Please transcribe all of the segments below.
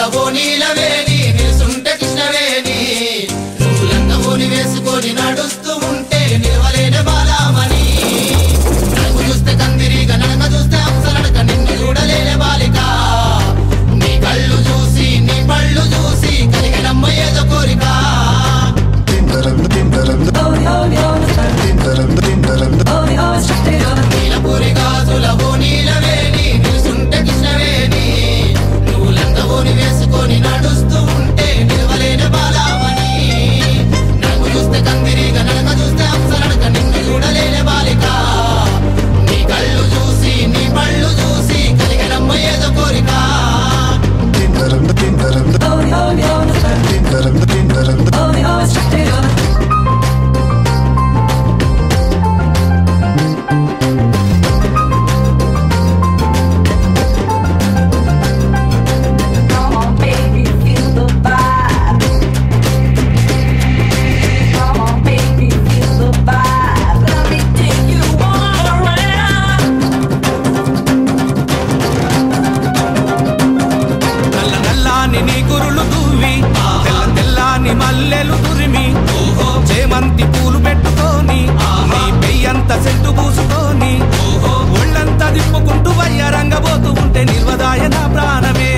ఓ నీలవేణి నిలుసుంటే కృష్ణవేణి నువ్వు లంగవోని వేసుకొని నడుస్తూ ఉంటే నిలవలేని బాలామణి నడుము చూస్తే కందిరిగా నడక చూస్తే అంశనడక నిన్ను చూడలేని బాలిక నీ కళ్ళు చూసి నీ పళ్ళు చూసి కలిగినమ్మ ఏదో కోరిక నీలపూరి గాజుల ఓ నీలవేణి నిలుసుంటే కృష్ణవేణి నువ్వు లంగవోని వేసుకొని నడుస్తూ ఉంటే నిలవలేని బాలామణి నడుము చూస్తే కందిరిగా నడక చూస్తే అంశనడక నిన్ను చూడలేని బాలిక నీ కళ్ళు చూసి నీ పళ్ళు చూసి కలిగినమ్మ ఏదో కోరిక Come on, baby, feel the vibe. Come on, baby, feel the vibe. Let me take you all around. నల్ల నల్లాని నీ కురులు దువ్వి తెల్ల తెల్లాని మల్లెలు తురిమి చేమంతి పూలు పెట్టుకొని నీ పెయ్యంత సెంటు పూసుకొని ఒళ్ళంతా తిప్పుకుంటూ వయ్యరంగబోతూ ఉంటే నిర్వదాయ నా ప్రాణమే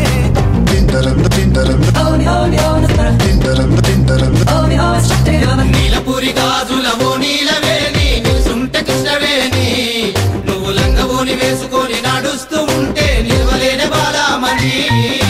నీలపురి గాజుల ఓ నీలవేణి నిలుసుంటే కృష్ణవేణి నువ్వు లంగవోని వేసుకొని నడుస్తూ ఉంటే నిలవలేని బాలామణి